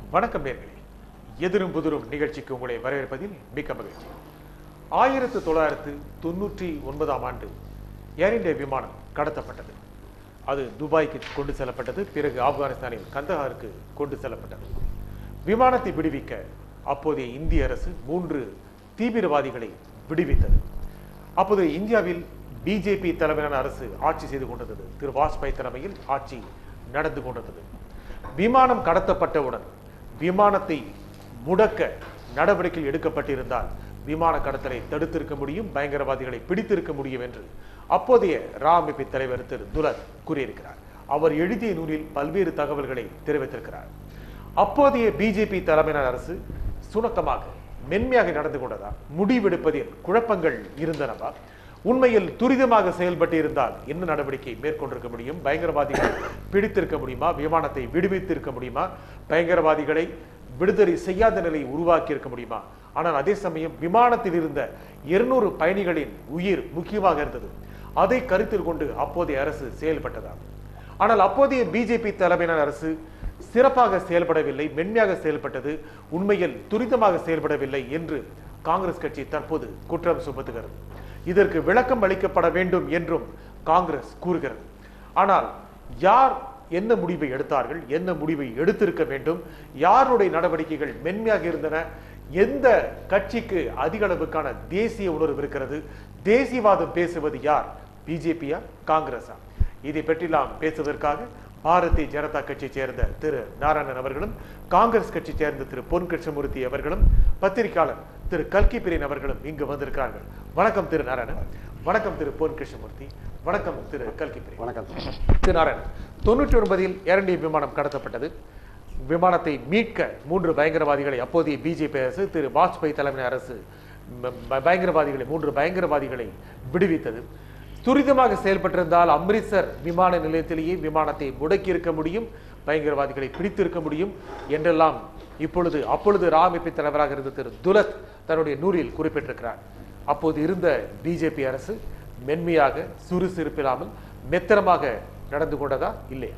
வணக்கம் நேர்களே எதிரும் புதிரும் நிகழ்ச்சிக்கு உங்களை வரவேற்பதில் மிக்க மகிழ்ச்சி ஆயிரத்து தொள்ளாயிரத்து தொண்ணூற்றி ஒன்பதாம் ஆண்டு ஏர் இந்தியா விமானம் கடத்தப்பட்டது அது துபாய்க்கு கொண்டு செல்லப்பட்டது பிறகு ஆப்கானிஸ்தானில் கந்தஹாருக்கு கொண்டு செல்லப்பட்டது விமானத்தை விடுவிக்க அப்போதைய இந்திய அரசு மூன்று தீவிரவாதிகளை விடுவித்தது அப்போது இந்தியாவில் பிஜேபி தலைமையிலான அரசு ஆட்சி செய்து கொண்டிருந்தது திரு வாஜ்பாய் தலைமையில் ஆட்சி நடந்து கொண்டிருந்தது விமானம் கடத்தப்பட்டவுடன் விமானத்தை முடக்க நடவடிக்கை எடுக்கப்பட்டிருந்தால் விமான கடத்தலை தடுத்திருக்க முடியும் பயங்கரவாதிகளை பிடித்திருக்க முடியும் என்று அப்போதைய ரா அமைப்பு தலைவர் திரு துலத் கூறியிருக்கிறார் அவர் எழுதிய நூலில் பல்வேறு தகவல்களை தெரிவித்திருக்கிறார் அப்போதைய பிஜேபி தலைமையிலான அரசு சுணக்கமாக மென்மையாக நடந்து கொண்டதா முடிவெடுப்பதில் குழப்பங்கள் இருந்தனவா உண்மையில் துரிதமாக செயல்பட்டு இருந்தால் என்ன நடவடிக்கை மேற்கொண்டிருக்க முடியும் பயங்கரவாதிகளை பிடித்திருக்க முடியுமா விமானத்தை விடுவித்திருக்க முடியுமா பயங்கரவாதிகளை விடுதலை செய்யாத நிலையை உருவாக்கி இருக்க முடியுமா ஆனால் அதே சமயம் விமானத்தில் இருந்த இருநூறு பயணிகளின் உயிர் முக்கியமாக இருந்தது அதை கருத்தில் கொண்டு அப்போதைய அரசு செயல்பட்டதா ஆனால் அப்போதைய பிஜேபி தலைமையிலான அரசு சிறப்பாக செயல்படவில்லை மென்மையாக செயல்பட்டது உண்மையில் துரிதமாக செயல்படவில்லை என்று காங்கிரஸ் கட்சி தற்போது குற்றம் சுமத்துகிறது இதற்கு விளக்கம் அளிக்கப்பட வேண்டும் என்றும் காங்கிரஸ் கூறுகிறது ஆனால் யார் என்ன முடிவை எடுத்தார்கள் என்ன முடிவை எடுத்திருக்க வேண்டும் யாருடைய நடவடிக்கைகள் மென்மையாக இருந்தன எந்த கட்சிக்கு அதிக அளவுக்கான தேசிய உணர்வு இருக்கிறது தேசியவாதம் பேசுவது யார் பிஜேபியா காங்கிரஸா இதை பற்றிலாம் பேசுவதற்காக பாரதிய ஜனதா கட்சியை சேர்ந்த திரு நாராயணன் அவர்களும் காங்கிரஸ் கட்சி சேர்ந்த திரு பொன் கிருஷ்ணமூர்த்தி அவர்களும் பத்திரிகையாளர் திரு கல்கி பிரியன் அவர்களும் இங்கு வந்திருக்கிறார்கள் வணக்கம் திரு நாராயணன் வணக்கம் திரு பொன் கிருஷ்ணமூர்த்தி வணக்கம் திரு கல்கி பிரியன் வணக்கம் திரு நாராயணன் தொண்ணூற்றி ஒன்பதில் ஏர் இந்தியா விமானம் கடத்தப்பட்டது விமானத்தை மீட்க மூன்று பயங்கரவாதிகளை அப்போதைய பிஜேபி அரசு திரு வாஜ்பாய் தலைமை அரசு ம- ம- பயங்கரவாதிகளை மூன்று பயங்கரவாதிகளை விடுவித்தது துரிதமாக செயல்பட்டிருந்தால் அம்ரித்சர் விமான நிலையத்திலேயே விமானத்தை முடக்கி இருக்க முடியும் பயங்கரவாதிகளை பிடித்திருக்க முடியும் என்றெல்லாம் இப்பொழுது அப்பொழுது ரா அமைப்பின் தலைவராக இருந்த திரு துலத் தன்னுடைய நூலில் குறிப்பிட்டிருக்கிறார் அப்போது இருந்த பிஜேபி அரசு மென்மையாக சுறுசுறுப்பில்லாமல் மெத்தனமாக நடந்து கொண்டதா இல்லையா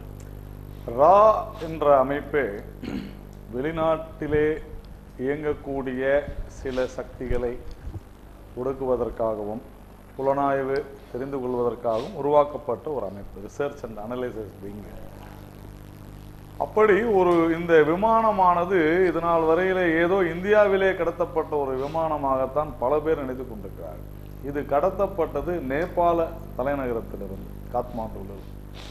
ரா என்ற அமைப்பு வெளிநாட்டிலே இயங்கக்கூடிய சில சக்திகளை ஒடுக்குவதற்காகவும் புலனாய்வு தெரிந்து கொள்வதற்காகவும் உருவாக்கப்பட்ட ஒரு அமைப்பு ரிசர்ச் அண்ட் அனலைசிஸ் விங் அப்படி ஒரு இந்த விமானமானது இதனால் வரையிலே ஏதோ இந்தியாவிலே கடத்தப்பட்ட ஒரு விமானமாகத்தான் பல பேர் நினைத்துக் கொண்டிருக்கிறார்கள் இது கடத்தப்பட்டது நேபாள தலைநகரத்திலிருந்து காத்மாண்டுவிலிருந்து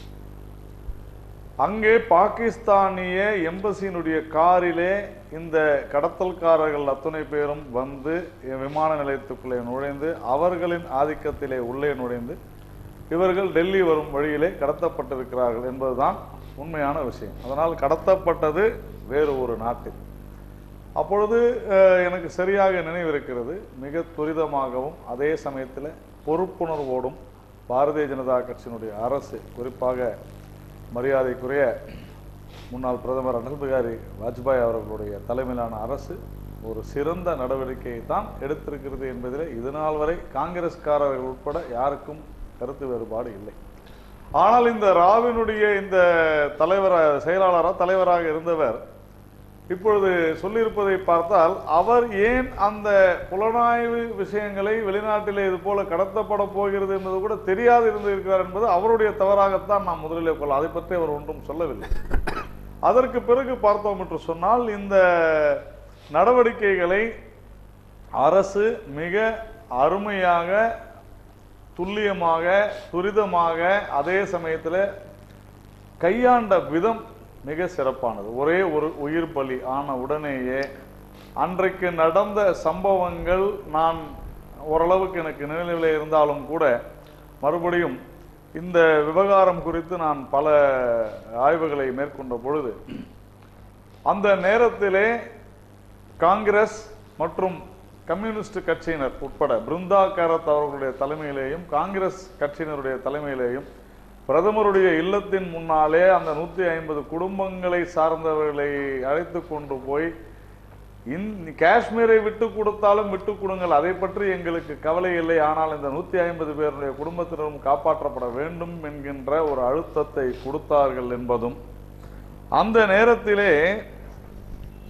அங்கே பாகிஸ்தானிய எம்பசியினுடைய காரிலே இந்த கடத்தல்காரர்கள் அத்தனை பேரும் வந்து விமான நிலையத்துக்குள்ளே நுழைந்து அவர்களின் ஆதிக்கத்திலே உள்ளே நுழைந்து இவர்கள் டெல்லி வரும் வழியிலே கடத்தப்பட்டிருக்கிறார்கள் என்பதுதான் உண்மையான விஷயம் அதனால் கடத்தப்பட்டது வேறு ஒரு நாட்டில் அப்பொழுது அஹ், எனக்கு சரியாக நினைவிருக்கிறது மிக துரிதமாகவும் அதே சமயத்தில் பொறுப்புணர்வோடும் பாரதிய ஜனதா கட்சியினுடைய அரசு குறிப்பாக மரியாதைக்குரிய முன்னாள் பிரதமர் அடல் பிகாரி வாஜ்பாய் அவர்களுடைய தலைமையிலான அரசு ஒரு சிறந்த நடவடிக்கையை தான் எடுத்திருக்கிறது என்பதிலே இதுநாள் வரை காங்கிரஸ்காரர்கள் உட்பட யாருக்கும் கருத்து வேறுபாடு இல்லை ஆனால் இந்த ராவினுடைய இந்த தலைவர் செயலாளராக தலைவராக இருந்தவர் இப்பொழுது சொல்லியிருப்பதை பார்த்தால் அவர் ஏன் அந்த புலனாய்வு விஷயங்களை வெளிநாட்டிலே இது போல கடத்தப்பட போகிறது என்பது கூட தெரியாது இருந்திருக்கிறார் என்பது அவருடைய தவறாகத்தான் நாம் முதலிலே கொள்ள அதை பற்றி அவர் ஒன்றும் சொல்லவில்லை அதற்கு பிறகு பார்த்தோம் என்று சொன்னால் இந்த நடவடிக்கைகளை அரசு மிக அருமையாக துல்லியமாக துரிதமாக அதே சமயத்தில் கையாண்ட விதம் மிக சிறப்பானது ஒரே ஒரு உயிர் பலி ஆன உடனேயே அன்றைக்கு நடந்த சம்பவங்கள் நான் ஓரளவுக்கு எனக்கு நினைவில் இருந்தாலும் கூட மறுபடியும் இந்த விவகாரம் குறித்து நான் பல ஆய்வுகளை மேற்கொண்ட பொழுது அந்த நேரத்திலே காங்கிரஸ் மற்றும் கம்யூனிஸ்ட் கட்சியினர் உட்பட பிருந்தா காரத் அவர்களுடைய தலைமையிலேயும் காங்கிரஸ் கட்சியினருடைய தலைமையிலேயும் பிரதமருடைய இல்லத்தின் முன்னாலே அந்த நூத்தி ஐம்பது குடும்பங்களை சார்ந்தவர்களை அழைத்து கொண்டு போய் இந் காஷ்மீரை விட்டு கொடுத்தாலும் விட்டு கொடுங்கள் அதை பற்றி எங்களுக்கு கவலை இல்லை ஆனால் இந்த நூத்தி ஐம்பது பேருடைய குடும்பத்தினரும் காப்பாற்றப்பட வேண்டும் என்கின்ற ஒரு அழுத்தத்தை கொடுத்தார்கள் என்பதும் அந்த நேரத்திலே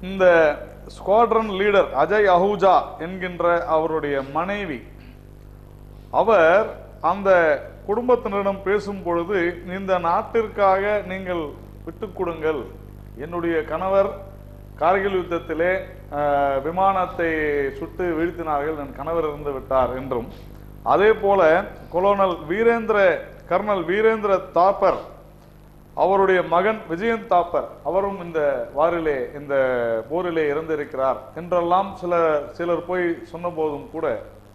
இந்த ஸ்குவாட்ரன் லீடர் அஜய் அஹூஜா என்கின்ற அவருடைய மனைவி அவர் அந்த குடும்பத்தினரிடம் பேசும் பொழுது இந்த நாட்டிற்காக நீங்கள் விட்டுக் கொடுங்கள் என்னுடைய கணவர் கார்கில் யுத்தத்திலே அஹ், விமானத்தை சுட்டு வீழ்த்தினார்கள் என் கணவர் இறந்து விட்டார் என்றும் அதே போல கொலோனல் வீரேந்திர கர்னல் வீரேந்திர தாப்பர் அவருடைய மகன் விஜயன் தாப்பர் அவரும் இந்த வாரிலே இந்த போரிலே இறந்திருக்கிறார் என்றெல்லாம் சில சிலர் போய் சொன்னபோதும் கூட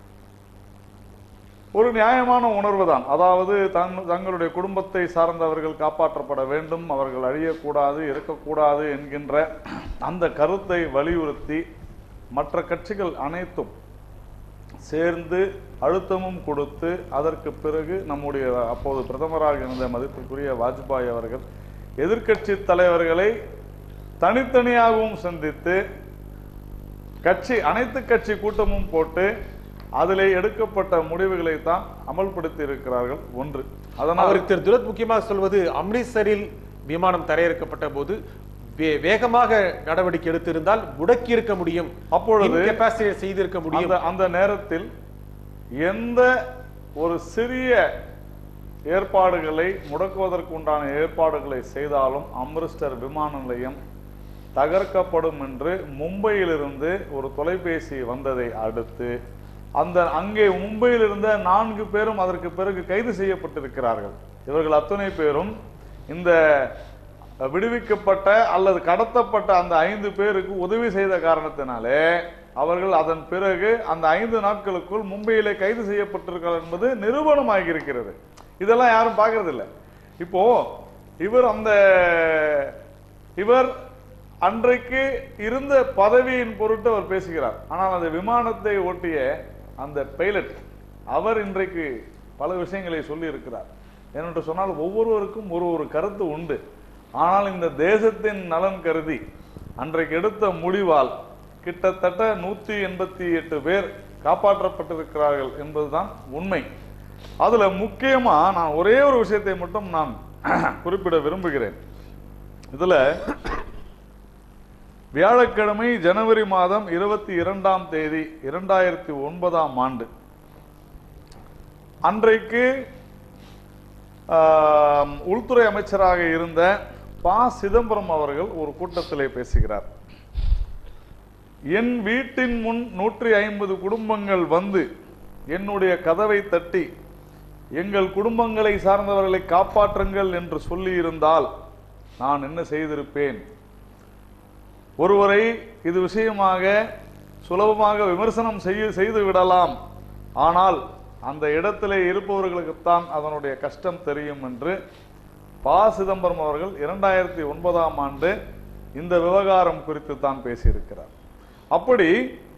ஒரு நியாயமான உணர்வு தான் அதாவது தங் தங்களுடைய குடும்பத்தை சார்ந்தவர்கள் காப்பாற்றப்பட வேண்டும் அவர்கள் அழியக்கூடாது இருக்கக்கூடாது என்கின்ற அந்த கருத்தை வலியுறுத்தி மற்ற கட்சிகள் அனைத்தும் சேர்ந்து அழுத்தமும் கொடுத்து அதற்கு பிறகு நம்முடைய அப்போது பிரதமராக இருந்த மதிப்பிற்குரிய வாஜ்பாய் அவர்கள் எதிர்க்கட்சி தலைவர்களை தனித்தனியாகவும் சந்தித்து கட்சி அனைத்து கட்சி கூட்டமும் போட்டு அதிலே எடுக்கப்பட்ட முடிவுகளை தான் அமல்படுத்தி இருக்கிறார்கள் ஒன்று அதனால் அவர் திரு துரத் முக்கியமாக சொல்வது அம்ரித்சரில் விமானம் தரையிறக்கப்பட்ட போது வே- வேகமாக நடவடிக்கை எடுத்திருந்தால் முடக்கி இருக்க முடியும் அப்பொழுது கெப்பாசிட்டி செய்திருக்க முடியும் அந்த அந்த நேரத்தில் எந்த ஒரு சிறிய ஏற்பாடுகளை முடக்குவதற்கு உண்டான ஏற்பாடுகளை செய்தாலும் அம்ரிஸ்டர் விமான நிலையம் தகர்க்கப்படும் என்று மும்பையிலிருந்து ஒரு தொலைபேசி வந்ததை அடுத்து அந்த அங்கே மும்பையில் இருந்த நான்கு பேரும் அதற்கு பிறகு கைது செய்யப்பட்டிருக்கிறார்கள் இவர்கள் அத்தனை பேரும் இந்த விடுவிக்கப்பட்ட அல்லது கடத்தப்பட்ட அந்த ஐந்து பேருக்கு உதவி செய்த காரணத்தினாலே அவர்கள் அதன் பிறகு அந்த ஐந்து நாட்களுக்குள் மும்பையிலே கைது செய்யப்பட்டிருக்கிறார் என்பது நிரூபணமாகி இருக்கிறது இதெல்லாம் யாரும் பார்க்கறது இல்ல இப்போ இவர் அந்த இவர் அன்றைக்கு இருந்த பதவியின் பொருட்டு அவர் பேசுகிறார் ஆனால் அந்த விமானத்தை ஓட்டிய அந்த பைலட் அவர் இன்றைக்கு பல விஷயங்களை சொல்லி இருக்கிறார் ஏனென்று சொன்னால் ஒவ்வொருவருக்கும் ஒரு ஒரு கருத்து உண்டு ஆனால் இந்த தேசத்தின் நலன் கருதி அன்றைக்கு எடுத்த முடிவால் கிட்டத்தட்ட நூத்தி எண்பத்தி எட்டு பேர் காப்பாற்றப்பட்டிருக்கிறார்கள் என்பதுதான் உண்மை அதுல முக்கியமா நான் ஒரே ஒரு விஷயத்தை மட்டும் நான் குறிப்பிட விரும்புகிறேன் இதுல வியாழக்கிழமை ஜனவரி மாதம் இருபத்தி இரண்டாம் தேதி இரண்டாயிரத்தி ஒன்பதாம் ஆண்டு அன்றைக்கு ஆம், உள்துறை அமைச்சராக இருந்த ப சிதம்பரம் அவர்கள் ஒரு கூட்டத்திலே பேசுகிறார் என் வீட்டின் முன் நூற்றி ஐம்பது குடும்பங்கள் வந்து என்னுடைய கதவை தட்டி எங்கள் குடும்பங்களை சார்ந்தவர்களை காப்பாற்றுங்கள் என்று சொல்லியிருந்தால் நான் என்ன செய்திருப்பேன் ஒருவரை இது விஷயமாக சுலபமாக விமர்சனம் செய்ய செய்து விடலாம் ஆனால் அந்த இடத்திலே இருப்பவர்களுக்குத்தான் அதனுடைய கஷ்டம் தெரியும் என்று ப சிதம்பரம் அவர்கள் இரண்டாயிரத்தி ஒன்பதாம் ஆண்டு இந்த விவகாரம் குறித்து தான் பேசியிருக்கிறார் அப்படி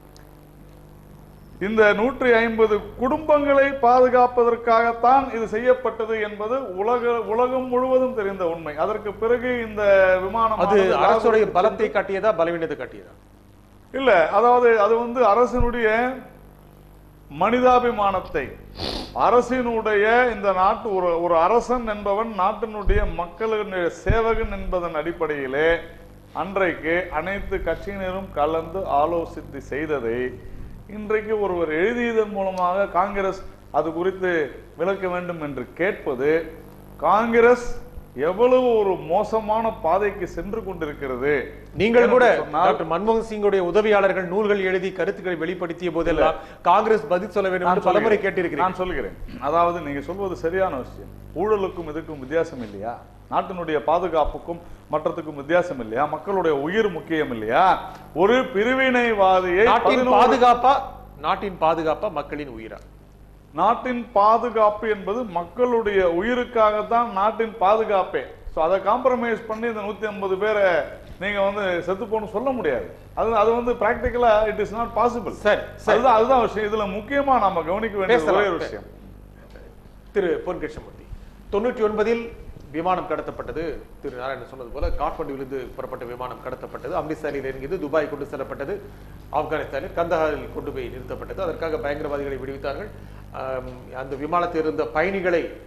இந்த நூற்றி ஐம்பது குடும்பங்களை பாதுகாப்பதற்காகத்தான் இது செய்யப்பட்டது என்பது உலக உலகம் முழுவதும் தெரிந்த உண்மை அதற்கு பிறகு இந்த விமானம் அது அரசுடைய பலத்தை காட்டியதா பலவீனத்தை காட்டியதா இல்ல அதாவது அது வந்து அரசினுடைய மனிதாபிமானத்தை அரசினுடைய இந்த நாட்டு ஒரு ஒரு அரசன் என்பவன் நாட்டினுடைய மக்களுடைய சேவகன் என்பதன் அடிப்படையிலே அன்றைக்கு அனைத்து கட்சியினரும் கலந்து ஆலோசித்து செய்ததை இன்றைக்கு ஒருவர் எழுதியதன் மூலமாக காங்கிரஸ் அது குறித்து விளக்க வேண்டும் என்று கேட்பது காங்கிரஸ் எவ்வளவு ஒரு மோசமான பாதைக்கு சென்று கொண்டிருக்கிறது நீங்கள் கூட ஏனென்று சொன்னால் டாக்டர் மன்மோகன் சிங்குடைய உதவியாளர்கள் நூல்கள் எழுதி கருத்துக்களை வெளிப்படுத்திய போதெல்லாம் காங்கிரஸ் பதில் சொல்ல வேண்டும் என்று நான் பலமுறை சொல்கிறேன். கேட்டிருக்கிறேன் நான் சொல்கிறேன் அதாவது நீங்க சொல்வது சரியான விஷயம் ஊழலுக்கும் இதுக்கும் வித்தியாசம் இல்லையா நாட்டினுடைய பாதுகாப்புக்கும் மற்றத்துக்கும் வித்தியாசம் இல்லையா மக்களுடைய உயிர் முக்கியம் இல்லையா ஒரு பிரிவினைவாதியை நாட்டின் 11 பாதுகாப்பா நாட்டின் பாதுகாப்பா மக்களின் உயிரா நாட்டின் பாதுகாப்பு என்பது மக்களுடைய உயிருக்காகத்தான் நாட்டின் பாதுகாப்பே ஸோ அதை காம்ப்ரமைஸ் பண்ணி இந்த நூத்தி ஐம்பது பேரை நீங்க வந்து செத்து போன்னு சொல்ல முடியாது அது அது வந்து பிராக்டிக்கலா இட் இஸ் நாட் பாசிபிள் சரி சரி அதுதான் அதுதான் விஷயம் இதுல முக்கியமா நாம கவனிக்க வேண்டிய பேசலாம். ஒரே ஒரு விஷயம் திரு பொன் கிருஷ்ணமூர்த்தி தொண்ணூற்றி ஒன்பதில் விமானம் கடத்தப்பட்டது திரு நாராயணன் சொன்னது போல காட்மண்டுவிலிருந்து புறப்பட்ட விமானம் கடத்தப்பட்டது அம்ரித்சரில் இறங்கியது துபாய் கொண்டு செல்லப்பட்டது ஆப்கானிஸ்தானில் கந்தஹாரில் கொண்டு போய் நிறுத்தப்பட்டது அதற்காக பயங்கரவாதிகளை விடுவித்தார்கள் ஆம், அந்த விமானத்தில் இருந்த பயணிகளை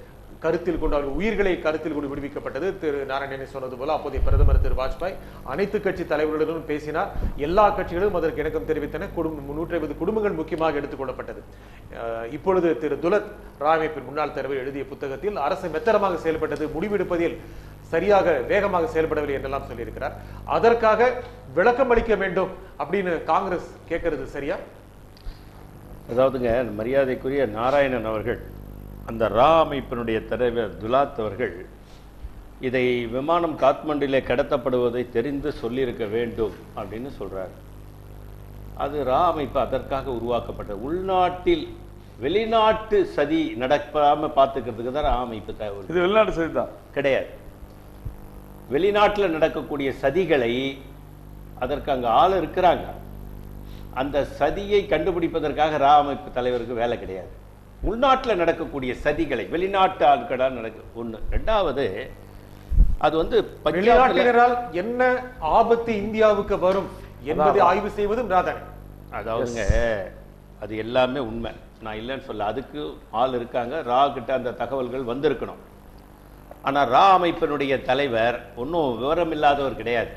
கருத்தில் கொண்டு அவர்கள் உயிர்களை கருத்தில் கொண்டு விடுவிக்கப்பட்டது திரு நாராயணனை சொன்னது போல அப்போதைய பிரதமர் திரு வாஜ்பாய் அனைத்து கட்சி தலைவர்களுடன் பேசினார் எல்லா கட்சிகளும் அதற்கு இணக்கம் தெரிவித்தன குடும்பம் நூற்றி ஐம்பது குடும்பங்கள் முக்கியமாக எடுத்துக்கொள்ளப்பட்டது அஹ், இப்பொழுது திரு துலத் ராமைப்பின் முன்னாள் தலைவர் எழுதிய புத்தகத்தில் அரசு மெத்தனமாக செயல்பட்டது முடிவெடுப்பதில் சரியாக வேகமாக செயல்படவில்லை என்றெல்லாம் சொல்லியிருக்கிறார் அதற்காக விளக்கம் அளிக்க வேண்டும் அப்படின்னு காங்கிரஸ் கேட்கறது சரியா அதாவதுங்க மரியாதைக்குரிய நாராயணன் அவர்கள் அந்த ரா அமைப்பினுடைய தலைவர் துலாத் அவர்கள் இதை விமானம் காத்மண்டிலே கடத்தப்படுவதை தெரிந்து சொல்லியிருக்க வேண்டும் அப்படின்னு சொல்றாரு அது ரா அமைப்பு அதற்காக உருவாக்கப்பட்ட உள்நாட்டில் வெளிநாட்டு சதி நடக்காம பார்த்துக்கிறதுக்கு தான் ரா அமைப்பு தேவை இது வெளிநாட்டு செய்தி தான் கிடையாது வெளிநாட்டில் நடக்கக்கூடிய சதிகளை அதற்கு அங்க ஆள் இருக்கிறாங்க அந்த சதியை கண்டுபிடிப்பதற்காக ரா அமைப்பு தலைவருக்கு வேலை கிடையாது உள்நாட்டில் நடக்கக்கூடிய சதிகளை வெளிநாட்டு ஆட்களால் நடக்க ஒண்ணு ரெண்டாவது அது வந்து பஞ்சாப்ல வெளிநாட்டினரால் என்ன ஆபத்து இந்தியாவுக்கு வரும் என்பதை ஆய்வு செய்வதும் ராதானே அதாவதுங்க அது எல்லாமே உண்மை நான் இல்லைன்னு சொல்ல அதுக்கு ஆள் இருக்காங்க ரா கிட்ட அந்த தகவல்கள் வந்திருக்கணும் ஆனா ரா அமைப்பினுடைய தலைவர் ஒன்றும் விவரம் இல்லாதவர் கிடையாது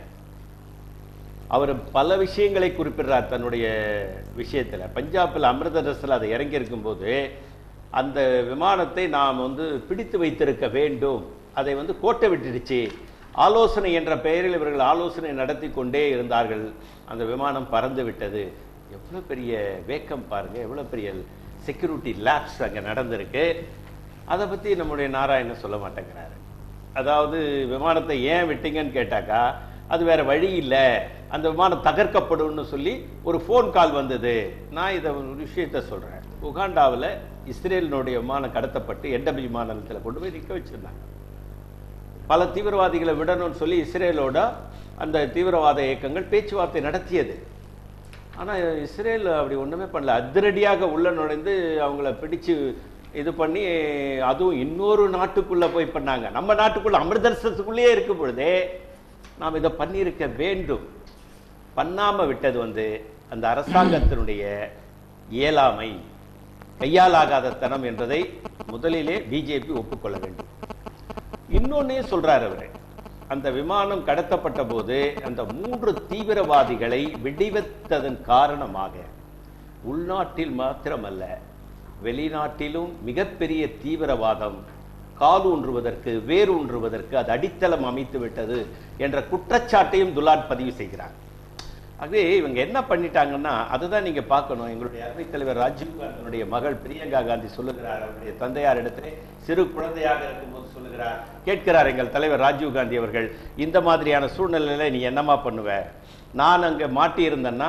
அவர் பல விஷயங்களை குறிப்பிடுறார் தன்னுடைய விஷயத்துல பஞ்சாபில் அமிர்தரசில் அதை இறங்கி இருக்கும்போது அந்த விமானத்தை நாம் வந்து பிடித்து வைத்திருக்க வேண்டும் அதை வந்து கோட்டை விட்டுடுச்சு ஆலோசனை என்ற பெயரில் இவர்கள் ஆலோசனை நடத்தி கொண்டே இருந்தார்கள் அந்த விமானம் பறந்து விட்டது எவ்வளவு பெரிய வேக்கம் பாருங்க எவ்வளவு பெரிய செக்யூரிட்டி லேப்ஸ் அங்க நடந்திருக்கு அதை பத்தி நம்முடைய நாராயணன் சொல்ல மாட்டேங்கிறாரு அதாவது விமானத்தை ஏன் விட்டீங்கன்னு கேட்டாக்கா அது வேற வழி இல்லை அந்த விமானம் தகர்க்கப்படும்னு சொல்லி ஒரு ஃபோன் கால் வந்தது நான் இதை ஒரு விஷயத்த சொல்றேன் உகாண்டாவில் இஸ்ரேலினுடைய விமானம் கடத்தப்பட்டு என்டபிள்யூ விமானத்தில் கொண்டு போய் நிற்க வச்சிருந்தாங்க பல தீவிரவாதிகளை விடணும்னு சொல்லி இஸ்ரேலோட அந்த தீவிரவாத இயக்கங்கள் பேச்சுவார்த்தை நடத்தியது ஆனா இஸ்ரேல் அப்படி ஒண்ணுமே பண்ணல அதிரடியாக உள்ள நுழைந்து அவங்கள பிடிச்சு இது பண்ணி அதுவும் இன்னொரு நாட்டுக்குள்ள போய் பண்ணாங்க நம்ம நாட்டுக்குள்ள அமிர்தசரத்துக்குள்ளேயே இருக்கும் பொழுதே நாம் இதை பண்ணியிருக்க வேண்டும் பண்ணாம விட்டது வந்து அந்த அரசாங்கத்தினுடைய இயலாமை கையாலாகாத தனம் என்பதை முதலிலே பிஜேபி ஒப்புக்கொள்ள வேண்டும் இன்னொன்னே சொல்றாரு அவரு அந்த விமானம் கடத்தப்பட்ட போது அந்த மூன்று தீவிரவாதிகளை விடுவித்ததன் காரணமாக உள்நாட்டில் மாத்திரமல்ல வெளிநாட்டிலும் மிகப்பெரிய தீவிரவாதம் காலூன்றுவதற்கு வேரூன்றுவதற்கு அது அடித்தளம் அமைத்து விட்டது என்ற குற்றச்சாட்டையும் துலாட் பதிவு செய்கிறார் ஆகவே இவங்க என்ன பண்ணிட்டாங்கன்னா அதுதான் நீங்க பார்க்கணும் எங்களுடைய அவைத் தலைவர் ராஜீவ் காந்தியினுடைய மகள் பிரியங்கா காந்தி சொல்லுகிறார் அவருடைய தந்தையார் இடத்திலே சிறு குழந்தையாக இருக்கும்போது சொல்லுகிறார் கேட்கிறார் எங்கள் தலைவர் ராஜீவ் காந்தி அவர்கள் இந்த மாதிரியான சூழ்நிலையில நீ என்னமா பண்ணுவ நான் அங்க மாட்டி இருந்தேன்னா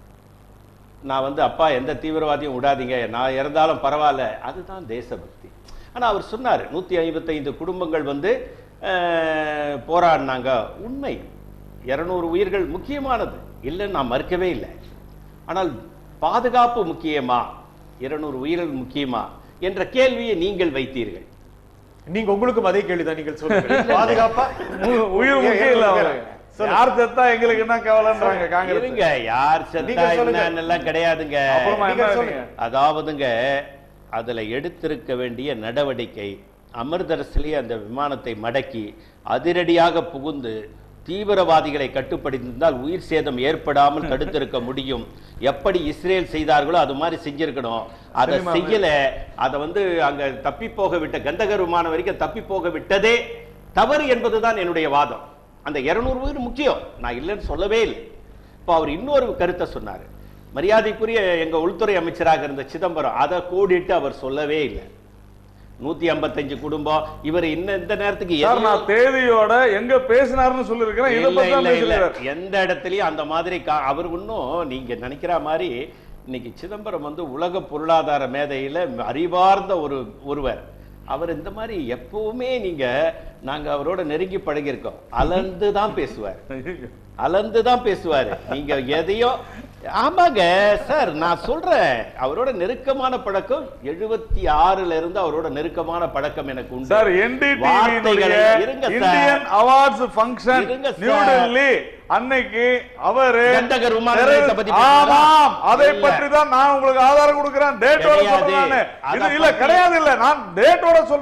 நான் வந்து அப்பா எந்த தீவிரவாதியும் விடாதீங்க நான் இறந்தாலும் பரவாயில்ல அதுதான் தேசபக்தி ஆனா அவர் சொன்னார் நூத்தி ஐம்பத்தைந்து குடும்பங்கள் வந்து அஹ், போராடினாங்க உண்மை இருநூறு உயிர்கள் முக்கியமானது இல்லைன்னு நான் மறுக்கவே இல்லை ஆனால் பாதுகாப்பு முக்கியமா இருநூறு உயிர்கள் முக்கியமா என்ற கேள்வியை நீங்கள் வைத்தீர்கள் நீங்க உங்களுக்கும் அதே கேள்விதான் நீங்கள் சொல்லுங்க பாதுகாப்பா உ- உயிர் முக்கியம் இல்ல அவங்களுக்கு. சொல்லுங்க. யார் செத்தா எங்களுக்கு என்ன கவலைன்றாங்க காங்கிரஸ் இருங்க யார் செத்தா நீங்க சொல்லுங்க. என்னன்னெல்லாம் கிடையாதுங்க அப்புறமா நீங்க என்ன சொல்லுங்க. நீங்க? அதாவதுங்க அதுல எடுத்திருக்க வேண்டிய நடவடிக்கை அமிர்தரசிலே அந்த விமானத்தை மடக்கி அதிரடியாக புகுந்து தீவிரவாதிகளை கட்டுப்படுத்தியிருந்தால் உயிர் சேதம் ஏற்படாமல் தடுத்திருக்க முடியும் எப்படி இஸ்ரேல் செய்தார்களோ அது மாதிரி செஞ்சிருக்கணும் அதை சினிமாவே. செய்யல அதை வந்து அங்க தப்பி போக விட்ட கந்தகர் விமானம் வரைக்கும் தப்பி போக விட்டதே தவறு என்பதுதான் என்னுடைய வாதம் அந்த 200 உயிர் முக்கியம் நான் இல்லைன்னு சொல்லவே இல்லை இப்போ அவர் இன்னொரு கருத்தை சொன்னார் மரியாதைக்குரிய எங்க உள்துறை அமைச்சராக இருந்த சிதம்பரம் அதை கோடிட்டு அவர் சொல்லவே இல்லை நூத்தி ஐம்பத்தஞ்சு குடும்பம் இவர் இன்னும் இந்த நேரத்துக்கு சார் எதையோ- நான் தேதியோட எங்க பேசினாருன்னு சொல்லிருக்கிறேன் இதை இல்ல, பத்தி தான் இல்ல, இல்ல. பேசிருக்காரு எந்த இடத்துலயும் அந்த மாதிரி கா- அவர் இன்னும் நீங்க நினைக்கிற மாதிரி இன்னைக்கு சிதம்பரம் வந்து உலக பொருளாதார மேதையில அறிவார்ந்த ஒரு ஒருவர் அவர் இந்த மாதிரி எப்பவுமே நீங்க நாங்க அவரோட நெருங்கி பழகியிருக்கோம் அலந்து தான் பேசுவார் அலந்து தான் பேசுவாரு நீங்க எதையோ ஆமாங்க சார் நான் சொல்றேன் அவரோட நெருக்கமான பழக்கம் எழுபத்தி ஆறுல இருந்து அவரோட நெருக்கமான பழக்கம் எனக்கு உண்டு சார் என்டிடிவி வார்த்தைகளை இருங்க சார். இந்தியன் அவார்ட்ஸ் ஃபங்க்ஷன் இருங்க நியூ சார். டெல்லி அன்னைக்கு அவரு கந்தகர் விமான நிலையத்தை பத்தி பேசுறீங்களா? ஆமாம் அதை இல்ல. பற்றி தான் நான் உங்களுக்கு ஆதாரம் கொடுக்கிறேன் டேட்டோட கிடையாது. சொல்றேன் நானு. இது அதை இல்ல பத்தி- கிடையாது இல்ல நான் டேட்டோட சொல்றேன்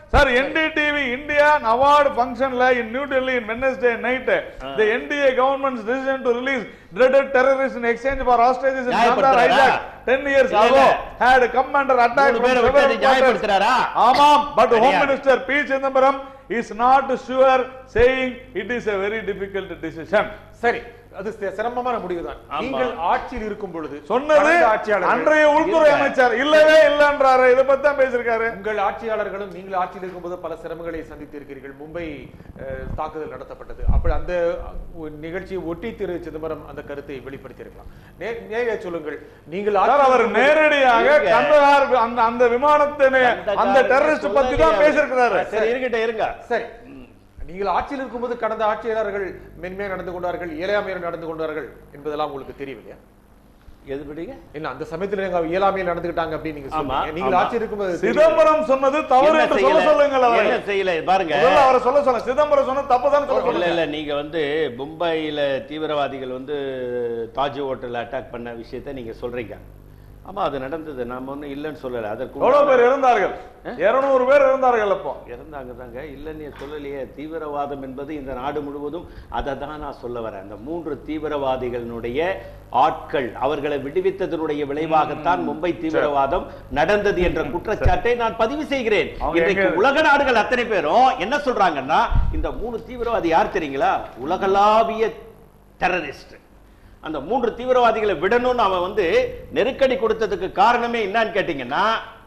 சார் என்டிடிவி இந்தியன் அவார்டு ஃபங்க்ஷன்ல in new Delhi in Wednesday night the NDA government's decision to release dreaded terrorists in exchange for hostages in Sandar நியாயப்படுத்துறாரா? Isaac 10 years இல்ல, ago இல்ல. had come under attack மூணு from பேரை several விட்டது quarters. நியாயப்படுத்துறாரா? ஆமாம் but home கிடையாது. Minister P Chidambaram is not sure saying it is a very difficult decision சரி அது சி- சிரமமான முடிவுதான் ஆமா. நீங்கள் ஆட்சியில் இருக்கும் பொழுது சொன்னது கடந்த ஆட்சியாளர்கள் அன்றைய உள்துறை இல்ல. அமைச்சர் இல்லவே இல்லன்றாரு இத பத்தி தான் பேசியிருக்காரு உங்கள் ஆட்சியாளர்களும் நீங்கள் ஆட்சியில் இருக்கும்போது பல சிரமங்களை சந்தித்திருக்கிறீர்கள் மும்பை அஹ், தாக்குதல் நடத்தப்பட்டது அப்படி அந்த அஹ், நிகழ்ச்சியை ஒட்டி திரு சிதம்பரம் அந்த கருத்தை வெளிப்படுத்தியிருக்கலாம் நே- நேரே சொல்லுங்கள் நீங்கள் சார் ஆட்சியில் அவர் இருக்கும்போது- நேரடியாக இருங்க. கந்தகார் அந்த அந்த விமானத்தை அந்த அந்த காலத்துல டெரரிஸ்ட் பத்தி தான் சொல்லலையே பேசியிருக்கிறாரு அவர். சரி இருக்கட்டும் இருங்க சரி நீங்கள் ஆட்சியில் இருக்கும்போது கடந்த ஆட்சியாளர்கள் மென்மையாக நடந்து கொண்டார்கள் இயலாமையாக நடந்து கொண்டார்கள் என்பதெல்லாம் உங்களுக்கு தெரியவில்லையா எதுபடிங்க என்ன அந்த சமயத்துல எங்க இயலாமையில் நடந்துக்கிட்டாங்க அப்படின்னு நீங்க ஆமா, சொன்னீங்க நீங்கள் ஆமா. ஆட்சியில் இருக்கும்போது தெரியவில்லை. சிதம்பரம் சொன்னது தவறு என்ன என்று சொல்ல செய்யல? சொல்லுங்கள் அவரை என்ன செய்யல பாருங்க முதல்ல அவரை சொல்ல சொல்ல சிதம்பரம் சொன்னது தப்பு தான் சொல்ல இல்ல சொல்லுங்க இல்ல நீங்க வந்து மும்பையில தீவிரவாதிகள் வந்து தாஜ் ஹோட்டல் அட்டாக் பண்ண விஷயத்தை நீங்க சொல்றீங்க ஆமா அது நடந்தது நாம ஒண்ணும் இல்லைன்னு சொல்லல அதற்கு எவ்வளவு பேர் இறந்தார்கள் இருநூறு பேர் இறந்தார்கள் அப்போ இறந்தாங்க தாங்க இல்லைன்னு சொல்லலையே தீவிரவாதம் என்பது இந்த நாடு முழுவதும் அதை தான் நான் சொல்ல வரேன் அந்த மூன்று தீவிரவாதிகளினுடைய ஆட்கள் அவர்களை விடுவித்ததனுடைய விளைவாகத்தான் மும்பை தீவிரவாதம் நடந்தது என்ற குற்றச்சாட்டை நான் பதிவு செய்கிறேன் அவங்க இன்றைக்கு எங்க- உலக நாடுகள் அத்தனை பேரும் என்ன சொல்றாங்கன்னா இந்த மூணு தீவிரவாதி யார் தெரியுங்களா உலகளாவிய டெரரிஸ்ட் அந்த மூன்று தீவிரவாதிகளை விடணும்னு அவன் வந்து நெருக்கடி கொடுத்ததுக்கு காரணமே என்னன்னு கேட்டீங்கன்னா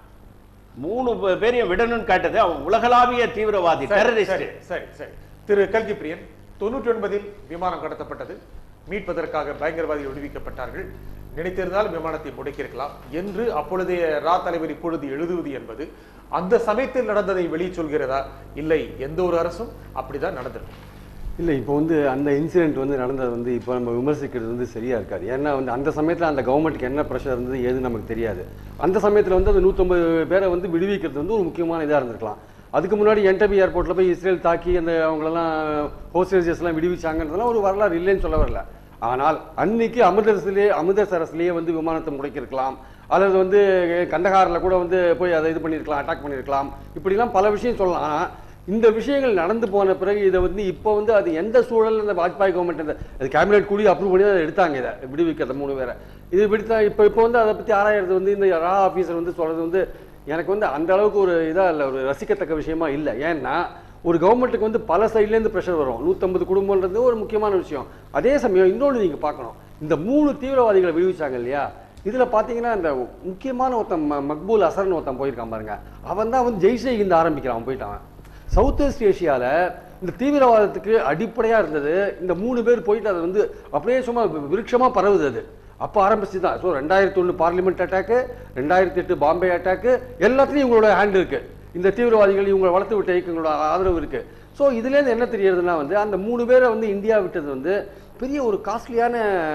மூணு பே- பேரையும் விடணும்னு கேட்டது அவன் உலகளாவிய தீவிரவாதி சரி, டெரரிஸ்ட் சரி சரி சரி திரு கல்கி பிரியன் தொண்ணூற்றி ஒன்பதில் விமானம் கடத்தப்பட்டது மீட்பதற்காக பயங்கரவாதிகள் விடுவிக்கப்பட்டார்கள் நினைத்திருந்தால் விமானத்தை முடக்கியிருக்கலாம் என்று அப்பொழுதைய ரா தலைவர் இப்பொழுது எழுதுவது என்பது அந்த சமயத்தில் நடந்ததை வெளியே சொல்கிறதா இல்லை எந்த ஒரு அரசும் அப்படிதான் நடந்திருக்கும் இல்லை இப்போ வந்து அந்த இன்சிடென்ட் வந்து நடந்தது வந்து இப்போ நம்ம விமர்சிக்கிறது வந்து சரியா இருக்காது ஏன்னா வந்து அந்த சமயத்தில் அந்த கவர்மெண்ட்டுக்கு என்ன ப்ரெஷர் இருந்தது ஏது நமக்கு தெரியாது அந்த சமயத்தில் வந்து அந்த நூற்றம்பது பேரை வந்து விடுவிக்கிறது வந்து ஒரு முக்கியமான இதாக இருந்திருக்கலாம் அதுக்கு முன்னாடி என்டபி ஏர்போர்ட்டில் போய் இஸ்ரேல் தாக்கி அந்த அவங்களெல்லாம் ஹோஸ்டேஜஸ்லாம் விடுவிச்சாங்கன்றதெல்லாம் ஒரு வரலாறு இல்லைன்னு சொல்ல வரல ஆனால் அன்னைக்கு அமிர்தசரஸ்லேயே அமிர்தசரஸ்லேயே வந்து விமானத்தை முடக்கியிருக்கலாம் அல்லது வந்து கந்தகாரில் கூட வந்து போய் அதை இது பண்ணியிருக்கலாம் அட்டாக் பண்ணியிருக்கலாம் இப்படிலாம் பல விஷயம் சொல்லலாம் ஆனா, இந்த விஷயங்கள் நடந்து போன பிறகு இதை வந்து இப்போ வந்து அது எந்த சூழல்ல இந்த வாஜ்பாய் கவர்மெண்ட் இந்த அது கேபினெட் கூடி அப்ரூவ் பண்ணி அதை எடுத்தாங்க இதை விடுவிக்கிறத மூணு பேரை இது இப்படித்தா இப்போ இப்போ வந்து அதை பற்றி ஆராயறது வந்து இந்த ரா ஆஃபீஸர் வந்து சொல்றது வந்து எனக்கு வந்து அந்த அளவுக்கு ஒரு இதாக இல்லை ஒரு ரசிக்கத்தக்க விஷயமா இல்லை ஏன்னா ஒரு கவர்மெண்ட்டுக்கு வந்து பல சைட்லேருந்து ப்ரெஷர் வரும் நூற்றம்பது குடும்பம்ன்றது ஒரு முக்கியமான விஷயம் அதே சமயம் இன்னொன்று நீங்கள் பார்க்கணும் இந்த மூணு தீவிரவாதிகளை விடுவிச்சாங்க இல்லையா இதில் பார்த்தீங்கன்னா இந்த முக்கியமான ஒருத்தன் ம- மக்பூல் அசர்னு ஒருத்தன் போயிருக்கான் பாருங்க அவன் தான் வந்து ஜெய்ஷே இந்த ஆரம்பிக்கிறான் அவன் போயிட்டான் சவுத் ஈஸ்ட் ஏஷியாவில் இந்த தீவிரவாதத்துக்கு அடிப்படையாக இருந்தது இந்த மூணு பேர் போயிட்டு அதை வந்து அப்படியே சும்மா விருட்சமாக பரவுது அது அப்போ ஆரம்பிச்சு தான் ஸோ ரெண்டாயிரத்தி ஒன்று பார்லிமெண்ட் அட்டாக்கு ரெண்டாயிரத்தி எட்டு பாம்பே அட்டாக்கு எல்லாத்துலேயும் இவங்களோட ஹேண்ட் இருக்கு இந்த தீவிரவாதிகள் இவங்களை வளர்த்து விட்ட இயக்கங்களோட ஆதரவு இருக்கு ஸோ இதுலேருந்து என்ன தெரியறதுன்னா வந்து அந்த மூணு பேரை வந்து இந்தியா விட்டது வந்து பெரிய ஒரு காஸ்ட்லியான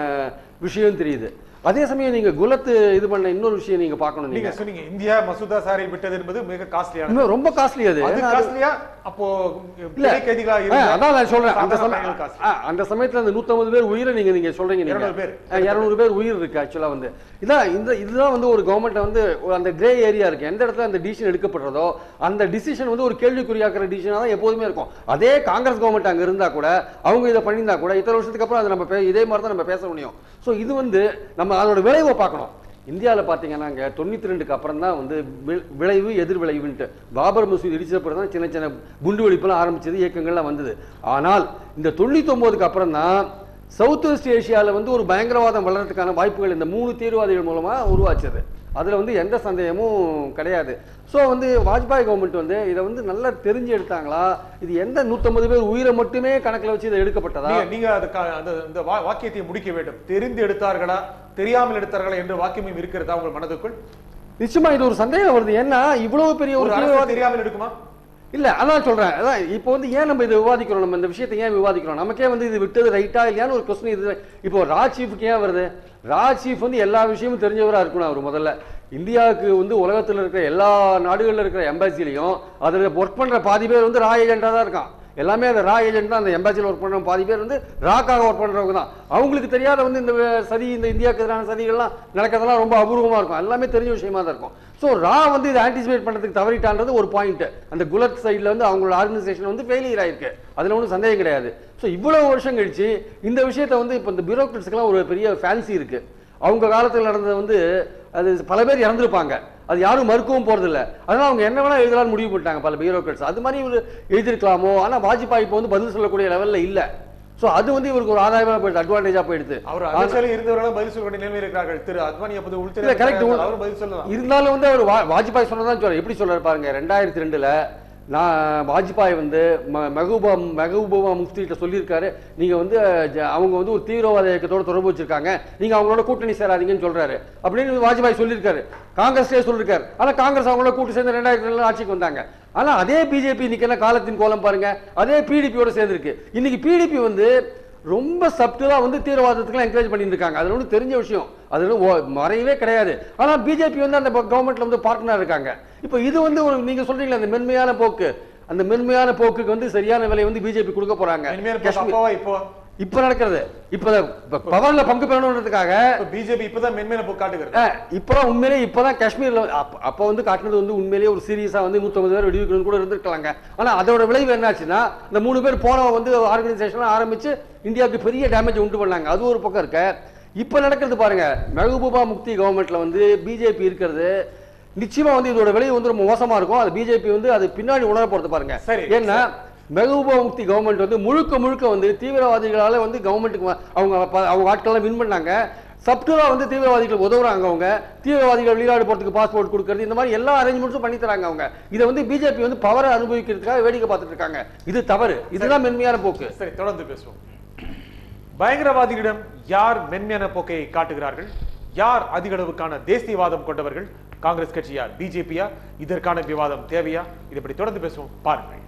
விஷயம் தெரியுது அதே சமயம் நீங்க குலத்து இது பண்ண இன்னொரு விஷயம் நீங்க பார்க்கணும் நீங்க நீங்க சொன்னீங்க இந்தியா மசூதா சாரை விட்டது என்பது மிக காஸ்ட்லியான இன்னும் ரொம்ப காஸ்ட்லி அது அது ஏன்னா அது- காஸ்ட்லியா அப்போ இல்ல பிணை கைதிகளா ஆ, இருந்த அதான் நான் சொல்றேன் அந்த சாதாரண சமயம் பயணிகள் costly. ஆ, அந்த சமயத்துல அந்த 150 பேர் உயிரை நீங்க நீங்க சொல்றீங்க நீங்க 200 பேர். ஆ, 200 பேர் உயிர் இருக்கு ஆக்சுவலா வந்து இதான் இந்த இதுதான் வந்து ஒரு கவர்மெண்ட் வந்து ஒரு அந்த கிரே ஏரியா இருக்கு எந்த இடத்துல அந்த டிசிஷன் எடுக்கப்படுறதோ அந்த டிசிஷன் வந்து ஒரு கேள்விக்குறியாக்குற டிசிஷனா தான் எப்போதுமே இருக்கும் அதே காங்கிரஸ் கவர்மெண்ட் அங்க இருந்தா கூட அவங்க இதை பண்ணியிருந்தா கூட இத்தனை வருஷத்துக்கு அப்புறம் அதை நம்ம பே- இதே மாதிரி தான் நம்ம பேச முடியும் ஸோ இது வந்து நம்ம அதோட விளைவை பார்க்கணும் இந்தியாவில் பார்த்தீங்கன்னா இங்கே தொண்ணூற்றி ரெண்டுக்கு அப்புறம் தான் வந்து வி- விளைவு எதிர் விளைவுன்ட்டு பாபர் மசூதி இடிச்ச பிறகு தான் சின்ன சின்ன குண்டு வெடிப்பெல்லாம் ஆரம்பிச்சது இயக்கங்கள்லாம் வந்தது ஆனால் இந்த தொண்ணூத்தொம்போதுக்கு அப்புறம் தான் சவுத் வெஸ்ட் ஏஷியாவில் வந்து ஒரு பயங்கரவாதம் வளர்றதுக்கான வாய்ப்புகள் இந்த மூணு தீவிரவாதிகள் மூலமாக உருவாச்சது அதில் வந்து எந்த சந்தேகமும் கிடையாது ஸோ வந்து வாஜ்பாய் கவர்மெண்ட் வந்து இதை வந்து நல்லா தெரிஞ்சு எடுத்தாங்களா இது எந்த நூற்றம்பது பேர் உயிரை மட்டுமே கணக்கில் வச்சு இதை எடுக்கப்பட்டதா நீங்க நீங்க அது க- அந்த இந்த வா- வாக்கியத்தை முடிக்க வேண்டும் தெரிந்து எடுத்தார்களா தெரியாமல் எடுத்தார்களா என்ற வாக்கியமும் இருக்கிறதா உங்கள் மனதுக்குள் நிச்சயமா இது ஒரு சந்தேகம் வருது ஏன்னா இவ்வளவு பெரிய ஒரு ஒரு அரசு தீவிரவாதி தெரியாமல் எடுக்குமா இல்ல அதான் சொல்றேன் அதான் இப்போ வந்து ஏன் நம்ம இதை விவாதிக்கிறோம் நம்ம இந்த விஷயத்தை ஏன் விவாதிக்கிறோம் நமக்கே வந்து இது விட்டது ரைட்டா இல்லையான்னு ஒரு கொஸ்டின் இது இப்போ ராஜ் சீஃபுக்கு ஏன் வருது ராஜ் சீஃப் வந்து எல்லா விஷயமும் தெரிஞ்சவரா இருக்கணும் அவர் முதல்ல இந்தியாவுக்கு வந்து உலகத்துல இருக்கிற எல்லா நாடுகள்ல இருக்கிற எம்பசிலையும் அதுல ஒர்க் பண்ற பாதி பேர் வந்து ரா ஏஜென்டா தான் இருக்கான் எல்லாமே அந்த ரா ஏஜென்ட் தான் அந்த எம்பாசியில் ஒர்க் பண்ணுறவங்க பாதி பேர் வந்து ராக்காக ஒர்க் பண்ணுறவங்க தான் அவங்களுக்கு தெரியாத வந்து இந்த சதி இந்த இந்தியாவுக்கு எதிரான சதிகள்லாம் நடக்கிறதெல்லாம் ரொம்ப அபூர்வமாக இருக்கும் எல்லாமே தெரிஞ்ச விஷயமா தான் இருக்கும் ஸோ ரா வந்து இதை ஆன்டிசிபேட் பண்ணுறதுக்கு தவறிட்டான்றது ஒரு பாயிண்ட் அந்த குலத் சைடில் வந்து அவங்களோட ஆர்கனைசேஷன் வந்து ஃபெயிலியர் ஆயிருக்கு அதில் ஒன்றும் சந்தேகம் கிடையாது ஸோ இவ்வளவு வருஷம் கழிச்சு இந்த விஷயத்தை வந்து இப்போ இந்த பியூரோக்ரட்ஸ்க்கெல்லாம் ஒரு பெரிய ஃபேன்சி இருக்கு அவங்க காலத்தில் நடந்தது வந்து அது பல பேர் இறந்துருப்பாங்க அது யாரும் மறுக்கவும் போறதில்ல அதனால அவங்க என்ன வேணா எழுதலாம்னு முடிவு பண்ணிட்டாங்க பல பியூரோக்ரட்ஸ் அது மாதிரி இவர் எழுதிருக்கலாமோ ஆனா வாஜ்பாய் இப்போ வந்து பதில் சொல்லக்கூடிய லெவல்ல இல்ல ஸோ அது வந்து இவருக்கு ஒரு ஆதாயமா போயிடுது அட்வான்டேஜா போயிடுது அவர் அமைச்சரில் இருந்தவர்களும் பதில் சொல்ல வேண்டிய நிலைமை இருக்கிறார்கள் திரு அத்வானி அப்போது இல்ல உள்துறை கரெக்ட் அமைச்சர் அவரும் பதில் சொல்லலாம் இருந்தாலும் வந்து அவர் வா- வாஜ்பாய் சொன்னதான் சொல்ற எப்படி சொல்றாரு பாருங்க ரெண்டாயிரத்தி ரெண்டுல நான் வாஜ்பாய் வந்து ம- மெஹபூபா மெஹபூபா முஃப்திகிட்ட சொல்லியிருக்காரு நீங்க வந்து ஜ- அவங்க வந்து ஒரு தீவிரவாத இயக்கத்தோட தொடர்பு வச்சிருக்காங்க நீங்க அவங்களோட கூட்டணி சேராதீங்கன்னு சொல்றாரு அப்படின்னு வாஜ்பாய் சொல்லியிருக்காரு காங்கிரஸ்லயே சொல்லியிருக்காரு ஆனா காங்கிரஸ் அவங்களோட கூட்டு சேர்ந்து ரெண்டாயிரத்தி ரெண்டுல ஆட்சிக்கு வந்தாங்க ஆனா அதே பிஜேபி இன்னைக்கு என்ன காலத்தின் கோலம் பாருங்க அதே பிடிபியோட சேர்ந்திருக்கு இன்னைக்கு பிடிபி வந்து ரொம்ப சப்டிலா வந்து தீவிரவாதத்துக்குலாம் என்கரேஜ் பண்ணிட்டு இருக்காங்க அதுல ஒன்றும் தெரிஞ்ச விஷயம் அது ஒண்ணும் ஓ- மறையவே கிடையாது ஆனா பிஜேபி வந்து அந்த கவர்மெண்ட்ல வந்து பார்ட்னர் இருக்காங்க இப்போ இது வந்து ஒரு நீங்க சொல்றீங்களா அந்த மென்மையான போக்கு அந்த மென்மையான போக்குக்கு வந்து சரியான விலை வந்து பிஜேபி கொடுக்க போறாங்க இனிமேல் இப்ப காஷ்மீர் அப்பாவா இப்போ இப்ப நடக்கிறது இப்ப பவர்ல பங்கு பெறணுன்றதுக்காக இப்ப பிஜேபி இப்பதான் மென்மையான போக்கு காட்டுகிறது அஹ், இப்பதான் உண்மையிலே இப்பதான் காஷ்மீர்ல அப்ப- அப்ப வந்து காட்டுனது வந்து உண்மையிலேயே ஒரு சீரியஸா வந்து 150 பேர் வெடிவிக்கணும் கூட இருந்திருக்கலாங்க ஆனா அதோட விளைவு என்னாச்சுன்னா இந்த மூணு பேர் போன வந்து ஆர்கனைசேஷன் ஆரம்பிச்சு இந்தியாவுக்கு பெரிய டேமேஜ் உண்டு பண்ணாங்க அது ஒரு பக்கம் இருக்க இப்ப நடக்கிறது பாருங்க மெஹபூபா முக்தி கவர்மெண்ட்ல வந்து பிஜேபி இருக்கிறது நிச்சயமா வந்து இதோட விளைவு வந்து ரொம்ப மோசமா இருக்கும் அது பிஜேபி வந்து அது பின்னாடி உணர போறது பாருங்க சரி, ஏன்னா மெஹபூபா முக்தி கவர்மெண்ட் வந்து முழுக்க முழுக்க வந்து தீவிரவாதிகளால வந்து கவர்மெண்ட்டுக்கு வ- அவங்க ப- அவங்க ஆட்கள்லாம் வின் பண்ணாங்க சப்டுலா வந்து தீவிரவாதிகளுக்கு உதவுறாங்க அவங்க தீவிரவாதிகள் வெளிநாடு போறதுக்கு பாஸ்போர்ட் கொடுக்கறது இந்த மாதிரி எல்லா அரேஞ்ச்மெண்ட்ஸும் பண்ணி தராங்க அவங்க இதை வந்து பிஜேபி வந்து பவரை அனுபவிக்கிறதுக்காக வேடிக்கை பார்த்துட்டு இருக்காங்க இது தவறு இதுதான் மென்மையான போக்கு சரி தொடர்ந்து பேசுவோம் பயங்கரவாதிகளிடம் யார் மென்மையான போக்கை காட்டுகிறார்கள் யார் அதிக அளவுக்கான தேசியவாதம் கொண்டவர்கள் காங்கிரஸ் கட்சியா பிஜேபியா இதற்கான விவாதம் தேவையா இதை பற்றி தொடர்ந்து பேசுவோம் பாருங்கள்